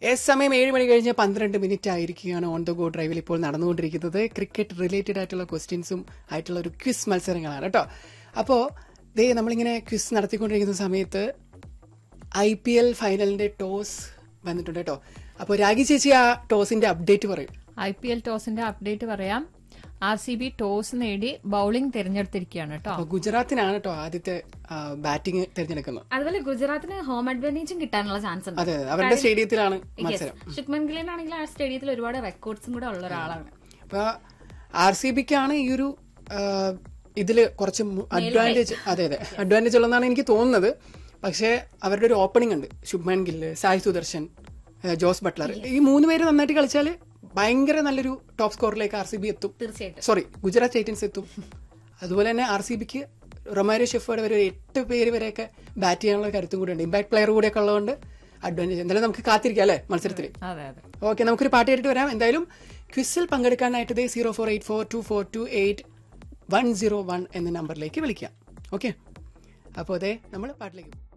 S സമയം ഏഴ് മണി കഴിഞ്ഞ് പന്ത്രണ്ട് മിനിറ്റ് ആയിരിക്കുകയാണ് ഓൺ ദ ഗോ ഡ്രൈവിൽ ഇപ്പോൾ നടന്നുകൊണ്ടിരിക്കുന്നത് ക്രിക്കറ്റ് റിലേറ്റഡ് ആയിട്ടുള്ള ക്വസ്റ്റ്യൻസും ആയിട്ടുള്ള ഒരു ക്വിസ് മത്സരങ്ങളാണ് കേട്ടോ അപ്പോൾ ദേ നമ്മളിങ്ങനെ ക്വിസ് നടത്തിക്കൊണ്ടിരിക്കുന്ന സമയത്ത് ഐ പി എൽ ഫൈനലിന്റെ ടോസ് വന്നിട്ടുണ്ട് കേട്ടോ അപ്പോൾ രാഗി ചേച്ചി ആ ടോസിന്റെ അപ്ഡേറ്റ് പറയും ഐ പി എൽ ടോസിന്റെ അപ്ഡേറ്റ് പറയാം ആർ സി ബി ടോസ് നേടി ബൌളിംഗ് തിരഞ്ഞെടുത്തിരിക്കുകയാണ് കേട്ടോ അപ്പോൾ ഗുജറാത്തിനാണ് കേട്ടോ ആദ്യത്തെ ബാറ്റിംഗ് തിരഞ്ഞെടുക്കുന്നത് അതുപോലെ ഗുജറാത്തിന് ഹോം അഡ്വാൻറ്റേജും കിട്ടാനുള്ള ചാൻസ് ഉണ്ട് അതെ അതെ അവരുടെ സ്റ്റേഡിയത്തിലാണ് മത്സരം ശുക്മൻ ഗില്ലിനാണെങ്കിൽ ആ സ്റ്റേഡിയത്തിൽ ഒരുപാട് റെക്കോർഡ്സും കൂടെ ഉള്ള ഒരാളാണ് അപ്പൊ ആർ സി ബിക്കാണ് ഈ ഒരു ആ, ഇതില് കുറച്ച് അഡ്വാൻറ്റേജ് അതെ അതെ അഡ്വാൻറ്റേജ് ഉള്ളതെന്നാണ് എനിക്ക് തോന്നുന്നത് പക്ഷേ അവരുടെ ഒരു ഓപ്പണിംഗ് ഉണ്ട് ശുഭ്മാൻ ഗില്ല് സായ് സുദർശൻ ആ, ജോസ് ബട്ട്ലർ ഈ മൂന്ന് പേര് നന്നായിട്ട് കളിച്ചാൽ ഭയങ്കര നല്ലൊരു ടോപ്പ് സ്കോറിലേക്ക് ആർ സി ബി എത്തും തീർച്ചയായിട്ടും സോറി ഗുജറാത്ത് ടൈറ്റൻസ് എത്തും അതുപോലെ തന്നെ ആർ സി ബിക്ക് റൊമാരിയോ ഷെഫേർഡ് വരെ ഒരു എട്ട് പേര് വരെയൊക്കെ ബാറ്റ് ചെയ്യാനുള്ള കരുത്തും കൂടെ ഉണ്ട് ഇമ്പാക്ട് പ്ലെയർ കൂടെയൊക്കെ ഉള്ളതുകൊണ്ട് അഡ്വാൻറ്റേജ് എന്തായാലും നമുക്ക് കാത്തിരിക്കാം അല്ലേ മത്സരത്തിൽ അതെ അതെ ഓക്കെ നമുക്കൊരു പാട്ട് കേട്ടിട്ട് വരാം എന്തായാലും ക്വിസിൽ പങ്കെടുക്കാനായിട്ട് ഇതേ zero four eight four two four two eight one zero one എന്ന നമ്പറിലേക്ക് വിളിക്കാം ഓക്കെ അപ്പോൾ അതെ നമ്മൾ പാട്ടിലേക്ക് പോകും